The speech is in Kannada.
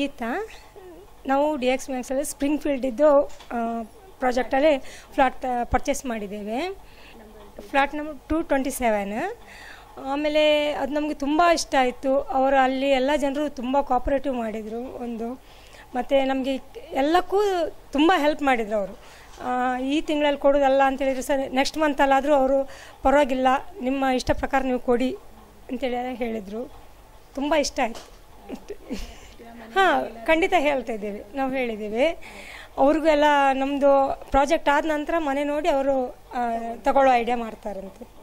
ಗೀತಾ ನಾವು ಡಿ ಎಕ್ಸ್ ಮ್ಯಾಕ್ಸಲ್ಲಿ ಸ್ಪ್ರಿಂಗ್ ಫೀಲ್ಡಿದ್ದು ಪ್ರಾಜೆಕ್ಟಲ್ಲಿ ಫ್ಲಾಟ್ ಪರ್ಚೇಸ್ ಮಾಡಿದ್ದೇವೆ flat number two twenty seven ಆಮೇಲೆ ಅದು ನಮಗೆ ತುಂಬ ಇಷ್ಟ ಆಯಿತು ಅವರು ಅಲ್ಲಿ ಎಲ್ಲ ಜನರು ತುಂಬ ಕೋಆಪ್ರೇಟಿವ್ ಮಾಡಿದರು ಒಂದು ಮತ್ತು ನಮಗೆ ಎಲ್ಲಕ್ಕೂ ತುಂಬ ಹೆಲ್ಪ್ ಮಾಡಿದರು ಅವರು ಈ ತಿಂಗಳಲ್ಲಿ ಕೊಡೋದಲ್ಲ ಅಂತ ಹೇಳಿದ್ರು ಸರ್ ನೆಕ್ಸ್ಟ್ ಮಂತಲ್ಲಾದರೂ ಅವರು ಪರವಾಗಿಲ್ಲ ನಿಮ್ಮ ಇಷ್ಟ ಪ್ರಕಾರ ನೀವು ಕೊಡಿ ಅಂತೇಳಿ ಹೇಳಿದರು ತುಂಬ ಇಷ್ಟ ಆಯಿತು ಹಾಂ ಖಂಡಿತ ಹೇಳ್ತಾ ಇದ್ದೀವಿ ನಾವು ಹೇಳಿದ್ದೀವಿ ಅವ್ರಿಗೂ ಎಲ್ಲ ನಮ್ಮದು ಪ್ರಾಜೆಕ್ಟ್ ಆದ ನಂತರ ಮನೆ ನೋಡಿ ಅವರು ತಗೊಳ್ಳೋ ಐಡಿಯಾ ಮಾಡ್ತಾರಂತೆ